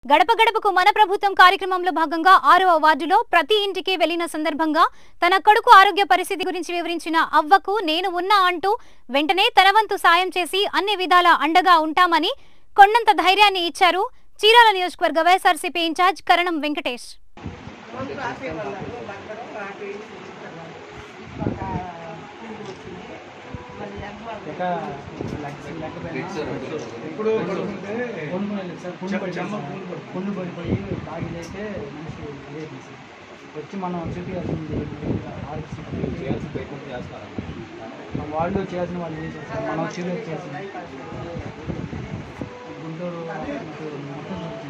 గడప గడపకు మన ప్రభుత్వం కార్యక్రమంలో భాగంగా ఆరవ వార్డులో ప్రతి ఇంటికి వెళ్లిన సందర్భంగా తన కొడుకు ఆరోగ్య పరిస్థితి గురించి వివరించిన అవ్వకు నేను ఉన్నా అంటూ వెంటనే తన వంతు సాయం చేసి అన్ని విధాల అండగా ఉంటామని కొండంత ధైర్యాన్ని ఇచ్చారు చీరాల నియోజకవర్గ వైఎస్ఆర్సీపీ ఇన్ఛార్జ్ కరణం వెంకటేష్ ఇంకా లెక్క లెక్క ఎప్పుడు పడుకుంటే కొనుక్కోలేదు సార్ పుండు చెమ్మ- పడింది చెమ్మ సార్. పుండు పడింది. పుండు పడిపోయి తాగిదైతే మనిషి లేదు సార్ వచ్చి మనం చూపించాల్సింది వాళ్ళు చేయాల్సిన వాళ్ళు చేశారు సార్ మనం చూపించాల్సింది గుంటూరు గుంటూరు మొత్తం